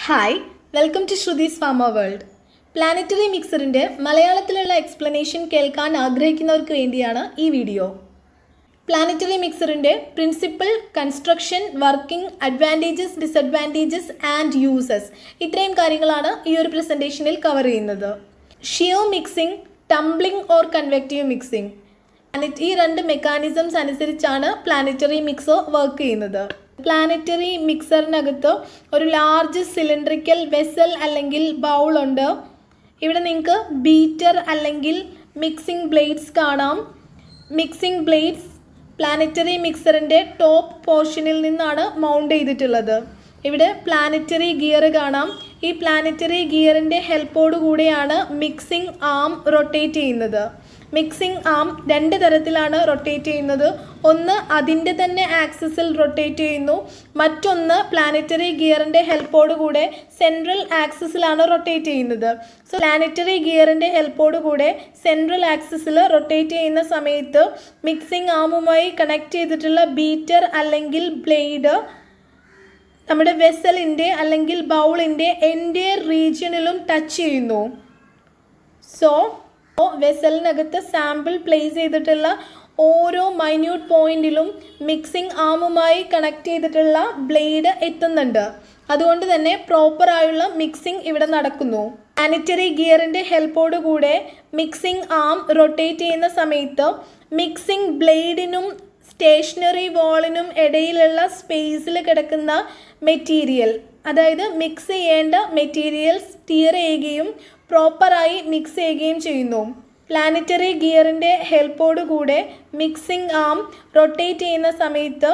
hi welcome to Shruthi's pharma world planetary മിക്സറിൻ്റെ മലയാളത്തിലുള്ള explanation കേൾക്കാൻ ആഗ്രഹിക്കുന്നവർക്ക് വേണ്ടിയാണ് ഈ വീഡിയോ പ്ലാനറ്ററി മിക്സറിൻ്റെ principle construction working advantages disadvantages and uses ഇത്രയും കാര്യങ്ങളാണ് ഈ ഒരു പ്രസൻറ്റേഷനിൽ കവർ ചെയ്യുന്നത് shear mixing tumbling or convective mixing ഈ രണ്ട് മെക്കാനിസംസ് അനുസരിച്ചാണ് പ്ലാനറ്ററി മിക്സർ വർക്ക് ചെയ്യുന്നത് പ്ലാനറ്ററി മിക്സറിനകത്ത് ഒരു ലാർജ് സിലിണ്ടറിക്കൽ വെസൽ അല്ലെങ്കിൽ ബൗൾ ഉണ്ട് ഇവിടെ നിങ്ങൾക്ക് ബീറ്റർ അല്ലെങ്കിൽ മിക്സിംഗ് ബ്ലേഡ്സ് കാണാം മിക്സിംഗ് ബ്ലേഡ്സ് പ്ലാനറ്ററി മിക്സറിൻ്റെ ടോപ്പ് പോർഷനിൽ നിന്നാണ് മൗണ്ട് ചെയ്തിട്ടുള്ളത് ഇവിടെ പ്ലാനറ്ററി ഗിയർ കാണാം ഈ പ്ലാനറ്ററി ഗിയറിൻ്റെ ഹെൽപ്പോടു കൂടെയാണ് മിക്സിംഗ് ആം റൊട്ടേറ്റ് ചെയ്യുന്നത് മിക്സിംഗ് ആം രണ്ട് തരത്തിലാണ് റൊട്ടേറ്റ് ചെയ്യുന്നത് ഒന്ന് അതിൻ്റെ തന്നെ ആക്സിസിൽ റൊട്ടേറ്റ് ചെയ്യുന്നു മറ്റൊന്ന് പ്ലാനറ്ററി ഗിയറിൻ്റെ ഹെൽപ്പോടു കൂടെ സെൻട്രൽ ആക്സിസിലാണ് റൊട്ടേറ്റ് ചെയ്യുന്നത് സോ പ്ലാനറ്ററി ഗിയറിൻ്റെ ഹെൽപ്പോടു കൂടെ സെൻട്രൽ ആക്സിസിൽ റൊട്ടേറ്റ് ചെയ്യുന്ന സമയത്ത് മിക്സിംഗ് ആമുമായി കണക്ട് ചെയ്തിട്ടുള്ള ബീറ്റർ അല്ലെങ്കിൽ ബ്ലേഡ് നമ്മുടെ വെസലിൻ്റെ അല്ലെങ്കിൽ ബൗളിൻ്റെ എൻ്റെ റീജിയണിലും ടച്ച് ചെയ്യുന്നു സോ വെസലിനകത്ത് സാമ്പിൾ പ്ലേസ് ചെയ്തിട്ടുള്ള ഓരോ മൈന്യൂട്ട് പോയിന്റിലും മിക്സിംഗ് ആമുമായി കണക്ട് ചെയ്തിട്ടുള്ള ബ്ലേഡ് എത്തുന്നുണ്ട് അതുകൊണ്ട് തന്നെ പ്രോപ്പറായുള്ള മിക്സിംഗ് ഇവിടെ നടക്കുന്നു സാനിറ്ററി ഗിയറിൻ്റെ ഹെൽപ്പോട് കൂടെ മിക്സിംഗ് ആം റൊട്ടേറ്റ് ചെയ്യുന്ന സമയത്ത് മിക്സിംഗ് ബ്ലേഡിനും സ്റ്റേഷനറി വാളിനും ഇടയിലുള്ള സ്പേസിൽ കിടക്കുന്ന മെറ്റീരിയൽ അതായത് മിക്സ് ചെയ്യേണ്ട മെറ്റീരിയൽസ് ടിയർ ചെയ്യുകയും പ്രോപ്പറായി മിക്സ് ചെയ്യുകയും ചെയ്യുന്നു പ്ലാനറ്ററി ഗിയറിൻ്റെ ഹെൽപ്പോട് കൂടെ മിക്സിംഗ് ആം റൊട്ടേറ്റ് ചെയ്യുന്ന സമയത്ത്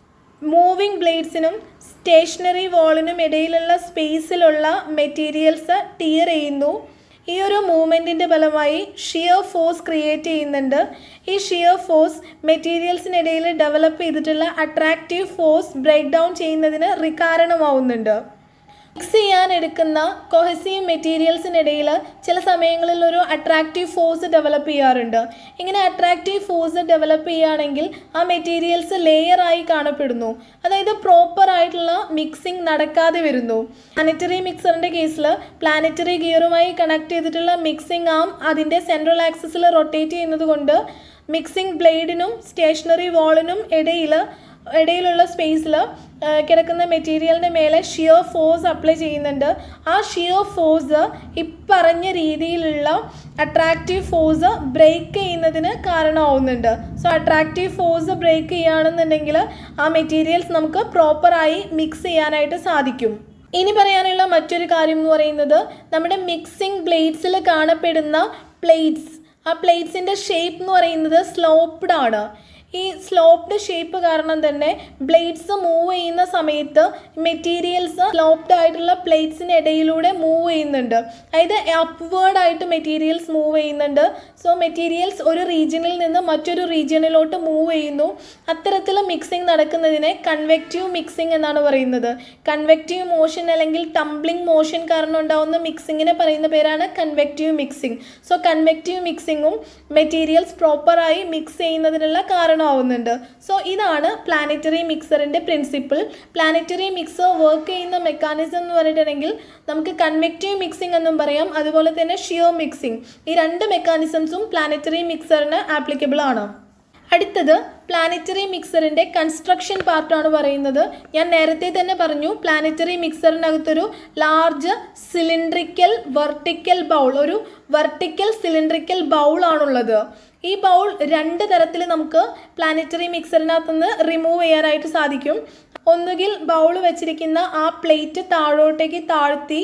മൂവിംഗ് ബ്ലേഡ്സിനും സ്റ്റേഷനറി വാളിനും ഇടയിലുള്ള സ്പേസിലുള്ള മെറ്റീരിയൽസ് ടിയർ ചെയ്യുന്നു ഈ ഒരു മൂവ്മെൻറ്റിൻ്റെ ഫലമായി ഷിയർ ഫോഴ്സ് ക്രിയേറ്റ് ചെയ്യുന്നുണ്ട് ഈ ഷിയർ ഫോഴ്സ് മെറ്റീരിയൽസിനിടയിൽ ഡെവലപ്പ് ചെയ്തിട്ടുള്ള അട്രാക്റ്റീവ് ഫോഴ്സ് ബ്രേക്ക് ഡൗൺ ചെയ്യുന്നതിന് കാരണമാവുന്നുണ്ട് മിക്സ് ചെയ്യാൻ എടുക്കുന്ന കൊഹസീവ് മെറ്റീരിയൽസിനിടയിൽ ചില സമയങ്ങളിൽ ഒരു അട്രാക്റ്റീവ് ഫോഴ്സ് ഡെവലപ്പ് ചെയ്യാറുണ്ട് ഇങ്ങനെ അട്രാക്റ്റീവ് ഫോഴ്സ് ഡെവലപ്പ് ചെയ്യുകയാണെങ്കിൽ ആ മെറ്റീരിയൽസ് ലെയറായി കാണപ്പെടുന്നു അതായത് പ്രോപ്പർ ആയിട്ടുള്ള മിക്സിംഗ് നടക്കാതെ വരുന്നു പ്ലാനറ്ററി മിക്സറിൻ്റെ കേസിൽ പ്ലാനറ്ററി ഗിയറുമായി കണക്ട് ചെയ്തിട്ടുള്ള മിക്സിംഗ് ആം അതിൻ്റെ സെൻട്രൽ ആക്സിസിൽ റൊട്ടേറ്റ് ചെയ്യുന്നത് കൊണ്ട് മിക്സിംഗ് ബ്ലേഡിനും സ്റ്റേഷനറി വാളിനും ഇടയിൽ ഇടയിലുള്ള സ്പേസിൽ കിടക്കുന്ന മെറ്റീരിയലിൻ്റെ മേലെ ഷിയർ ഫോഴ്സ് അപ്ലൈ ചെയ്യുന്നുണ്ട് ആ ഷിയർ ഫോഴ്സ് ഇപ്പറഞ്ഞ രീതിയിലുള്ള അട്രാക്റ്റീവ് ഫോഴ്സ് ബ്രേക്ക് ചെയ്യുന്നതിന് കാരണമാവുന്നുണ്ട് സോ അട്രാക്റ്റീവ് ഫോഴ്സ് ബ്രേക്ക് ചെയ്യുകയാണെന്നുണ്ടെങ്കിൽ ആ മെറ്റീരിയൽസ് നമുക്ക് പ്രോപ്പറായി മിക്സ് ചെയ്യാനായിട്ട് സാധിക്കും ഇനി പറയാനുള്ള മറ്റൊരു കാര്യം എന്ന് പറയുന്നത് നമ്മുടെ മിക്സിംഗ് ബ്ലേഡ്സിൽ കാണപ്പെടുന്ന പ്ലേറ്റ്സ് ആ പ്ലേറ്റ്സിൻ്റെ ഷേപ്പ് എന്ന് പറയുന്നത് സ്ലോപ്ഡ് ആണ് ഈ സ്ലോപ്ഡ് ഷേപ്പ് കാരണം തന്നെ ബ്ലേഡ്സ് മൂവ് ചെയ്യുന്ന സമയത്ത് മെറ്റീരിയൽസ് സ്ലോപ്ഡ് ആയിട്ടുള്ള പ്ലേറ്റ്സിന് ഇടയിലൂടെ മൂവ് ചെയ്യുന്നുണ്ട് അതായത് അപ്വേർഡ് ആയിട്ട് മെറ്റീരിയൽസ് മൂവ് ചെയ്യുന്നുണ്ട് സോ മെറ്റീരിയൽസ് ഒരു റീജിയനിൽ നിന്ന് മറ്റൊരു റീജിയനിലോട്ട് മൂവ് ചെയ്യുന്നു അത്തരത്തിൽ മിക്സിംഗ് നടക്കുന്നതിനെ കൺവെക്റ്റീവ് മിക്സിംഗ് എന്നാണ് പറയുന്നത് കൺവെക്റ്റീവ് മോഷൻ അല്ലെങ്കിൽ ടംബ്ലിംഗ് മോഷൻ കാരണം ഉണ്ടാവുന്ന മിക്സിങ്ങിനെ പറയുന്ന പേരാണ് കൺവെക്റ്റീവ് മിക്സിംഗ് സോ കൺവെക്റ്റീവ് മിക്സിങ്ങും മെറ്റീരിയൽസ് പ്രോപ്പറായി മിക്സ് ചെയ്യുന്നതിനുള്ള കാരണമാവുന്നുണ്ട് സോ ഇതാണ് പ്ലാനറ്ററി മിക്സറിൻ്റെ പ്രിൻസിപ്പിൾ പ്ലാനറ്ററി മിക്സർ വർക്ക് ചെയ്യുന്ന മെക്കാനിസം എന്ന് പറഞ്ഞിട്ടുണ്ടെങ്കിൽ നമുക്ക് കൺവെക്റ്റീവ് മിക്സിംഗ് എന്നും പറയാം അതുപോലെ തന്നെ ഷിയോ മിക്സിംഗ് ഈ രണ്ട് മെക്കാനിസംസും പ്ലാനറ്ററി മിക്സറിന് ആപ്ലിക്കബിൾ ആണ് അടുത്തത് പ്ലാനറ്ററി മിക്സറിൻ്റെ കൺസ്ട്രക്ഷൻ പാർട്ടാണ് പറയുന്നത് ഞാൻ നേരത്തെ തന്നെ പറഞ്ഞു പ്ലാനറ്ററി മിക്സറിനകത്തൊരു ലാർജ് സിലിണ്ട്രിക്കൽ വെർട്ടിക്കൽ ബൗൾ ഒരു വെർട്ടിക്കൽ സിലിണ്ട്രിക്കൽ ബൗൾ ആണുള്ളത് ഈ ബൗൾ രണ്ട് തരത്തിൽ നമുക്ക് പ്ലാനറ്ററി മിക്സറിനകത്ത് നിന്ന് റിമൂവ് ചെയ്യാനായിട്ട് സാധിക്കും ഒന്നുകിൽ ബൗൾ വെച്ചിരിക്കുന്ന ആ പ്ലേറ്റ് താഴോട്ടേക്ക് താഴ്ത്തി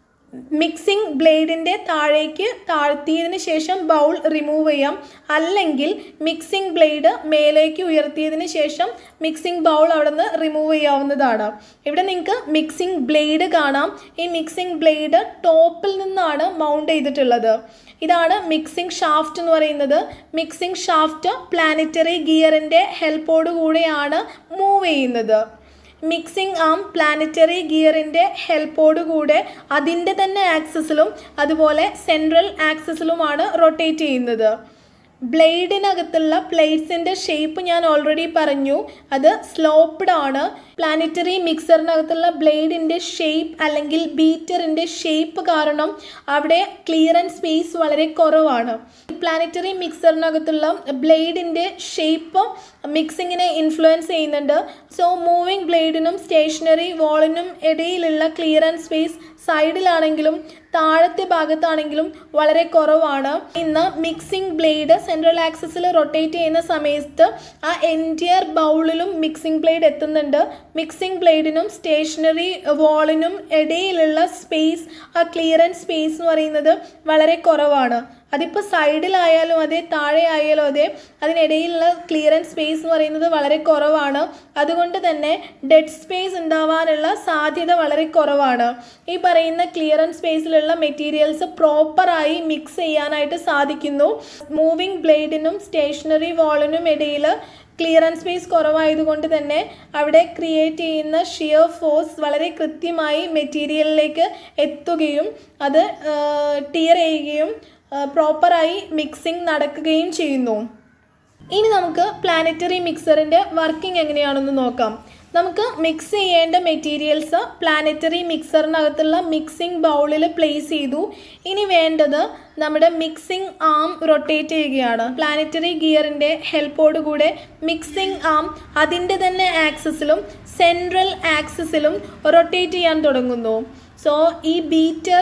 മിക്സിംഗ് ബ്ലേഡിൻ്റെ താഴേക്ക് താഴ്ത്തിയതിന് ശേഷം ബൗൾ റിമൂവ് ചെയ്യാം അല്ലെങ്കിൽ മിക്സിംഗ് ബ്ലേഡ് മേലേക്ക് ഉയർത്തിയതിന് ശേഷം മിക്സിംഗ് ബൗൾ അവിടെ നിന്ന് റിമൂവ് ചെയ്യാവുന്നതാണ് ഇവിടെ നിങ്ങൾക്ക് മിക്സിംഗ് ബ്ലേഡ് കാണാം ഈ മിക്സിംഗ് ബ്ലേഡ് ടോപ്പിൽ നിന്നാണ് മൗണ്ട് ചെയ്തിട്ടുള്ളത് ഇതാണ് മിക്സിംഗ് ഷാഫ്റ്റ് എന്ന് പറയുന്നത് മിക്സിംഗ് ഷാഫ്റ്റ് പ്ലാനറ്ററി ഗിയറിൻ്റെ ഹെൽപ്പോട് കൂടെയാണ് മൂവ് ചെയ്യുന്നത് മിക്സിംഗ് ആം പ്ലാനറ്ററി ഗിയറിൻ്റെ ഹെൽപ്പോട് കൂടെ അതിൻ്റെ തന്നെ ആക്സിസിലും അതുപോലെ സെൻട്രൽ ആക്സിസിലുമാണ് റൊട്ടേറ്റ് ചെയ്യുന്നത് ബ്ലേഡിനകത്തുള്ള പ്ലേറ്റ്സിൻ്റെ ഷേപ്പ് ഞാൻ ഓൾറെഡി പറഞ്ഞു അത് സ്ലോപ്ഡ് ആണ് പ്ലാനറ്ററി മിക്സറിനകത്തുള്ള ബ്ലേഡിൻ്റെ ഷേപ്പ് അല്ലെങ്കിൽ ബീറ്ററിൻ്റെ ഷേപ്പ് കാരണം അവിടെ ക്ലിയറൻസ് സ്പേസ് വളരെ കുറവാണ് പ്ലാനറ്ററി മിക്സറിനകത്തുള്ള ബ്ലേഡിൻ്റെ ഷേപ്പ് മിക്സിങ്ങിനെ ഇൻഫ്ലുവൻസ് ചെയ്യുന്നുണ്ട് സോ മൂവിങ് ബ്ലേഡിനും സ്റ്റേഷനറി വാളിനും ഇടയിലുള്ള ക്ലിയറൻസ് സ്പേസ് സൈഡിലാണെങ്കിലും താഴത്തെ ഭാഗത്താണെങ്കിലും വളരെ കുറവാണ് ഇന്ന് മിക്സിംഗ് ബ്ലേഡ് സെൻട്രൽ ആക്സസിൽ റൊട്ടേറ്റ് ചെയ്യുന്ന സമയത്ത് ആ എൻറ്റിയർ ബൗളിലും മിക്സിംഗ് ബ്ലേഡ് എത്തുന്നുണ്ട് മിക്സിംഗ് ബ്ലേഡിനും സ്റ്റേഷനറി വാളിനും ഇടയിലുള്ള സ്പേസ് ആ ക്ലിയറൻസ് സ്പേസ് എന്ന് പറയുന്നത് വളരെ കുറവാണ് അതിപ്പോൾ സൈഡിലായാലും അതെ താഴെ ആയാലും അതെ അതിനിടയിലുള്ള ക്ലിയറൻസ് സ്പേസ് എന്ന് പറയുന്നത് വളരെ കുറവാണ് അതുകൊണ്ട് തന്നെ ഡെഡ് സ്പേസ് ഉണ്ടാവാനുള്ള സാധ്യത വളരെ കുറവാണ് ഈ പറയുന്ന ക്ലിയറൻസ് സ്പേസിലുള്ള മെറ്റീരിയൽസ് പ്രോപ്പറായി മിക്സ് ചെയ്യാനായിട്ട് സാധിക്കുന്നു മൂവിങ് ബ്ലേഡിനും സ്റ്റേഷനറി വാളിനും ഇടയിൽ ക്ലിയറൻസ് സ്പേസ് കുറവായതുകൊണ്ട് തന്നെ അവിടെ ക്രിയേറ്റ് ചെയ്യുന്ന ഷിയർ ഫോഴ്സ് വളരെ കൃത്യമായി മെറ്റീരിയലിലേക്ക് എത്തുകയും അത് ടിയർ ചെയ്യുകയും പ്രോപ്പറായി മിക്സിംഗ് നടക്കുകയും ചെയ്യുന്നു ഇനി നമുക്ക് പ്ലാനറ്ററി മിക്സറിൻ്റെ വർക്കിംഗ് എങ്ങനെയാണെന്ന് നോക്കാം നമുക്ക് മിക്സ് ചെയ്യേണ്ട മെറ്റീരിയൽസ് പ്ലാനറ്ററി മിക്സറിനകത്തുള്ള മിക്സിംഗ് ബൗളിൽ പ്ലേസ് ചെയ്തു ഇനി വേണ്ടത് നമ്മുടെ മിക്സിംഗ് ആം റൊട്ടേറ്റ് ചെയ്യുകയാണ് പ്ലാനറ്ററി ഗിയറിൻ്റെ ഹെൽപ്പോട് കൂടെ മിക്സിംഗ് ആം അതിൻ്റെ തന്നെ ആക്സസിലും സെൻട്രൽ ആക്സസിലും റൊട്ടേറ്റ് ചെയ്യാൻ തുടങ്ങുന്നു സോ ഈ ബീറ്റർ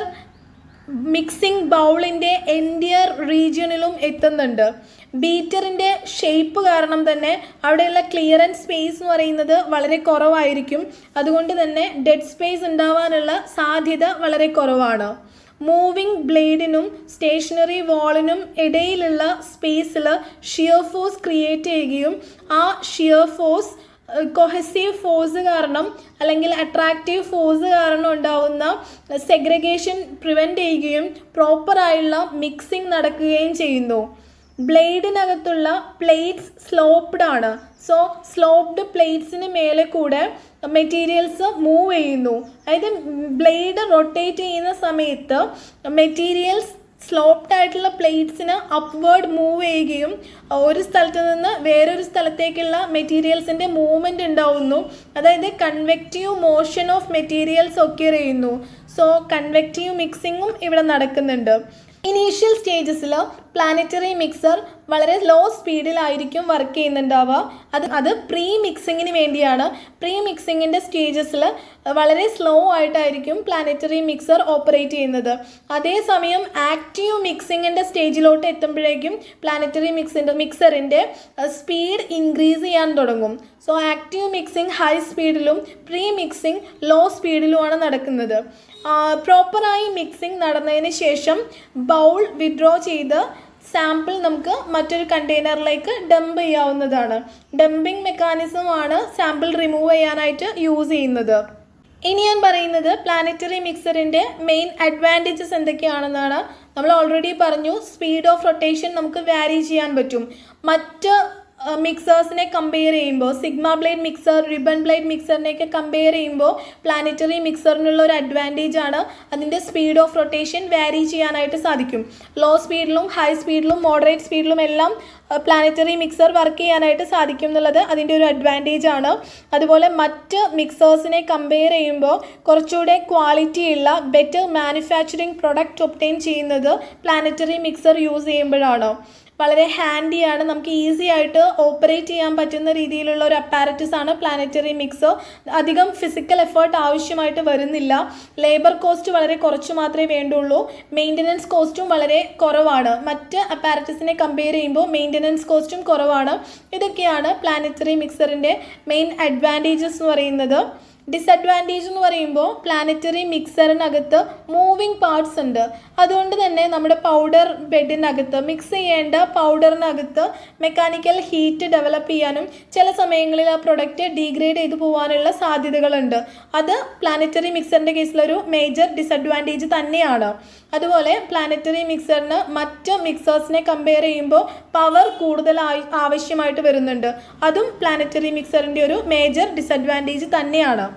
മിക്സിംഗ് ബൗളിൻ്റെ എൻഡിയർ റീജിയണിലും എത്തുന്നുണ്ട് ബീറ്ററിൻ്റെ ഷേപ്പ് കാരണം തന്നെ അവിടെയുള്ള ക്ലിയറൻസ് സ്പേസ് എന്ന് പറയുന്നത് വളരെ കുറവായിരിക്കും അതുകൊണ്ട് തന്നെ ഡെഡ് സ്പേസ് ഉണ്ടാവാനുള്ള സാധ്യത വളരെ കുറവാണ് മൂവിങ് ബ്ലേഡിനും സ്റ്റേഷനറി വാളിനും ഇടയിലുള്ള സ്പേസിൽ ഷിയർ ഫോഴ്സ് ക്രിയേറ്റ് ചെയ്യുകയും ആ ഷിയർ ഫോഴ്സ് കൊഹസീവ് ഫോഴ്സ് കാരണം അല്ലെങ്കിൽ അട്രാക്റ്റീവ് ഫോഴ്സ് കാരണം ഉണ്ടാവുന്ന സെഗ്രഗേഷൻ പ്രിവെൻറ്റ് ചെയ്യുകയും പ്രോപ്പറായുള്ള മിക്സിംഗ് നടക്കുകയും ചെയ്യുന്നു ബ്ലേഡിനകത്തുള്ള പ്ലേറ്റ്സ് സ്ലോപ്ഡ് ആണ് സോ സ്ലോപ്ഡ് പ്ലേറ്റ്സിന് മേലെ കൂടെ മെറ്റീരിയൽസ് മൂവ് ചെയ്യുന്നു അതായത് ബ്ലേഡ് റൊട്ടേറ്റ് ചെയ്യുന്ന സമയത്ത് മെറ്റീരിയൽസ് സ്ലോപ്ഡ് ആയിട്ടുള്ള പ്ലേറ്റ്സിന് അപ്വേർഡ് മൂവ് ചെയ്യുകയും ഒരു സ്ഥലത്ത് നിന്ന് വേറൊരു സ്ഥലത്തേക്കുള്ള മെറ്റീരിയൽസിൻ്റെ മൂവ്മെൻ്റ് ഉണ്ടാവുന്നു അതായത് കൺവെക്റ്റീവ് മോഷൻ ഓഫ് മെറ്റീരിയൽസ് ഒക്കെ ചെയ്യുന്നു സോ കൺവെക്റ്റീവ് മിക്സിങ്ങും ഇവിടെ നടക്കുന്നുണ്ട് ഇനീഷ്യൽ സ്റ്റേജസിൽ പ്ലാനറ്ററി മിക്സർ വളരെ ലോ സ്പീഡിലായിരിക്കും വർക്ക് ചെയ്യുന്നുണ്ടാവുക അത് അത് പ്രീ മിക്സിങ്ങിന് വേണ്ടിയാണ് പ്രീ മിക്സിങ്ങിൻ്റെ സ്റ്റേജസിൽ വളരെ സ്ലോ ആയിട്ടായിരിക്കും പ്ലാനറ്ററി മിക്സർ ഓപ്പറേറ്റ് ചെയ്യുന്നത് അതേസമയം ആക്റ്റീവ് മിക്സിങ്ങിൻ്റെ സ്റ്റേജിലോട്ട് എത്തുമ്പോഴേക്കും പ്ലാനറ്ററി മിക്സിൻ്റെ മിക്സറിൻ്റെ സ്പീഡ് ഇൻക്രീസ് ചെയ്യാൻ തുടങ്ങും സോ ആക്റ്റീവ് മിക്സിംഗ് ഹൈ സ്പീഡിലും പ്രീ മിക്സിംഗ് ലോ സ്പീഡിലുമാണ് നടക്കുന്നത് പ്രോപ്പറായി മിക്സിംഗ് നടന്നതിന് ശേഷം ബൗൾ വിഡ്രോ ചെയ്ത് സാമ്പിൾ നമുക്ക് മറ്റൊരു കണ്ടെയ്നറിലേക്ക് ഡംപ് ചെയ്യാവുന്നതാണ് ഡംപിംഗ് മെക്കാനിസം ആണ് സാമ്പിൾ റിമൂവ് ചെയ്യാനായിട്ട് യൂസ് ചെയ്യുന്നത് ഇനി ഞാൻ പറയുന്നത് പ്ലാനറ്ററി മിക്സറിൻ്റെ മെയിൻ അഡ്വാൻറ്റേജസ് എന്തൊക്കെയാണെന്നാണ് നമ്മൾ ഓൾറെഡി പറഞ്ഞു സ്പീഡ് ഓഫ് റൊട്ടേഷൻ നമുക്ക് വാരി ചെയ്യാൻ പറ്റും മറ്റ് മിക്സേഴ്സിനെ കമ്പയർ ചെയ്യുമ്പോൾ sigma blade mixer ribbon blade മിക്സറിനെയൊക്കെ കമ്പയർ ചെയ്യുമ്പോൾ പ്ലാനറ്ററി മിക്സറിനുള്ള ഒരു അഡ്വാൻറ്റേജ് ആണ് അതിൻ്റെ സ്പീഡ് ഓഫ് റൊട്ടേഷൻ വാരി ചെയ്യാനായിട്ട് സാധിക്കും ലോ സ്പീഡിലും ഹൈ സ്പീഡിലും മോഡറേറ്റ് സ്പീഡിലും എല്ലാം പ്ലാനറ്ററി മിക്സർ വർക്ക് ചെയ്യാനായിട്ട് സാധിക്കും എന്നുള്ളത് അതിൻ്റെ ഒരു അഡ്വാൻറ്റേജ് ആണ് അതുപോലെ മറ്റ് മിക്സേഴ്സിനെ കമ്പയർ ചെയ്യുമ്പോൾ കുറച്ചുകൂടെ ക്വാളിറ്റി ഉള്ള ബെറ്റർ മാനുഫാക്ചറിങ് പ്രൊഡക്റ്റ് ഒപ്റ്റെയിൻ ചെയ്യുന്നത് പ്ലാനറ്ററി മിക്സർ യൂസ് ചെയ്യുമ്പോഴാണ് വളരെ ഹാൻഡിയാണ് നമുക്ക് ഈസി ആയിട്ട് ഓപ്പറേറ്റ് ചെയ്യാൻ പറ്റുന്ന രീതിയിലുള്ള ഒരു അപ്പാരറ്റസ് ആണ് പ്ലാനറ്ററി മിക്സർ അധികം ഫിസിക്കൽ എഫേർട്ട് ആവശ്യമായിട്ട് വരുന്നില്ല ലേബർ കോസ്റ്റ് വളരെ കുറച്ച് മാത്രമേ വേണ്ടുള്ളൂ മെയിൻ്റനൻസ് കോസ്റ്റും വളരെ കുറവാണ് മറ്റ് അപ്പാരറ്റസിനെ കമ്പയർ ചെയ്യുമ്പോൾ മെയിൻ്റനൻസ് കോസ്റ്റും കുറവാണ് ഇതൊക്കെയാണ് പ്ലാനറ്ററി മിക്സറിൻ്റെ മെയിൻ അഡ്വാൻറ്റേജസ് എന്ന് പറയുന്നത് ഡിസഡ്വാൻറ്റേജ് എന്ന് പറയുമ്പോൾ പ്ലാനറ്ററി മിക്സറിനകത്ത് മൂവിങ് പാർട്സ് ഉണ്ട് അതുകൊണ്ട് തന്നെ നമ്മുടെ പൗഡർ ബെഡിനകത്ത് മിക്സ് ചെയ്യേണ്ട പൗഡറിനകത്ത് മെക്കാനിക്കൽ ഹീറ്റ് ഡെവലപ്പ് ചെയ്യാനും ചില സമയങ്ങളിൽ ആ പ്രൊഡക്റ്റ് ഡീഗ്രേഡ് ചെയ്തു പോകാനുള്ള സാധ്യതകളുണ്ട് അത് പ്ലാനറ്ററി മിക്സറിൻ്റെ കേസിലൊരു മേജർ ഡിസഡ്വാൻറ്റേജ് തന്നെയാണ് അതുപോലെ പ്ലാനറ്ററി മിക്സറിന് മറ്റ് മിക്സേഴ്സിനെ കമ്പയർ ചെയ്യുമ്പോൾ പവർ കൂടുതൽ ആവശ്യമായിട്ട് വരുന്നുണ്ട് അതും പ്ലാനറ്ററി മിക്സറിൻ്റെ ഒരു മേജർ ഡിസഡ്വാൻറ്റേജ് തന്നെയാണ്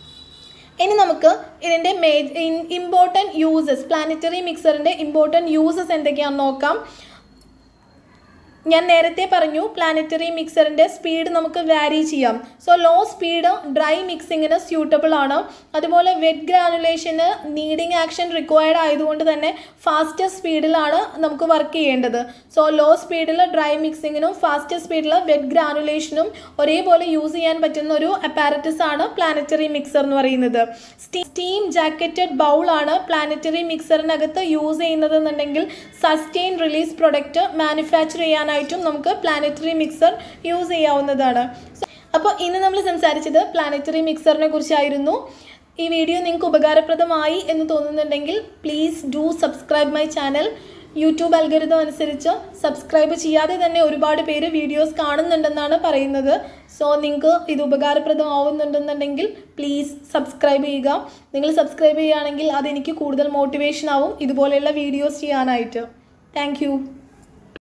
ഇനി നമുക്ക് ഇതിൻ്റെ മേ ഇമ്പോർട്ടൻറ്റ് യൂസസ് പ്ലാനറ്ററി മിക്സറിൻ്റെ ഇമ്പോർട്ടൻറ്റ് യൂസസ് എന്തൊക്കെയാണെന്ന് നോക്കാം ഞാൻ നേരത്തെ പറഞ്ഞു പ്ലാനറ്ററി മിക്സറിൻ്റെ സ്പീഡ് നമുക്ക് വാരി ചെയ്യാം സോ ലോ സ്പീഡ് ഡ്രൈ മിക്സിങ്ങിന് സ്യൂട്ടബിൾ ആണ് അതുപോലെ വെറ്റ് ഗ്രാനുലേഷന് നീഡിങ് ആക്ഷൻ റിക്വയർഡ് ആയതുകൊണ്ട് തന്നെ ഫാസ്റ്റ് സ്പീഡിലാണ് നമുക്ക് വർക്ക് ചെയ്യേണ്ടത് സോ ലോ സ്പീഡിൽ ഡ്രൈ മിക്സിങ്ങിനും ഫാസ്റ്റ് സ്പീഡിൽ വെറ്റ് ഗ്രാനുലേഷനും ഒരേപോലെ യൂസ് ചെയ്യാൻ പറ്റുന്ന ഒരു അപ്പാരറ്റസ് ആണ് പ്ലാനറ്ററി മിക്സർ എന്ന് പറയുന്നത് സ്റ്റീം ജാക്കറ്റഡ് ബൗളാണ് പ്ലാനറ്ററി മിക്സറിനകത്ത് യൂസ് ചെയ്യുന്നത് എന്നുണ്ടെങ്കിൽ സസ്റ്റെയിൻ റിലീസ് പ്രൊഡക്റ്റ് മാനുഫാക്ചർ ചെയ്യാനായിട്ടും നമുക്ക് പ്ലാനറ്ററി മിക്സർ യൂസ് ചെയ്യാവുന്നതാണ് അപ്പോൾ ഇന്ന് നമ്മൾ സംസാരിച്ചത് പ്ലാനറ്ററി മിക്സറിനെ കുറിച്ചായിരുന്നു ഈ വീഡിയോ നിങ്ങൾക്ക് ഉപകാരപ്രദമായി എന്ന് തോന്നുന്നുണ്ടെങ്കിൽ please do subscribe my channel YouTube algorithm അനുസരിച്ച് സബ്സ്ക്രൈബ് ചെയ്യാതെ തന്നെ ഒരുപാട് പേര് വീഡിയോസ് കാണുന്നുണ്ടെന്നാണ് പറയുന്നത് സോ നിങ്ങൾക്ക് ഇത് ഉപകാരപ്രദമാവുന്നുണ്ടെന്നുണ്ടെങ്കിൽ പ്ലീസ് സബ്സ്ക്രൈബ് ചെയ്യുക നിങ്ങൾ സബ്സ്ക്രൈബ് ചെയ്യുകയാണെങ്കിൽ അതെനിക്ക് കൂടുതൽ മോട്ടിവേഷൻ ആവും ഇതുപോലെയുള്ള വീഡിയോസ് ചെയ്യാനായിട്ട് താങ്ക്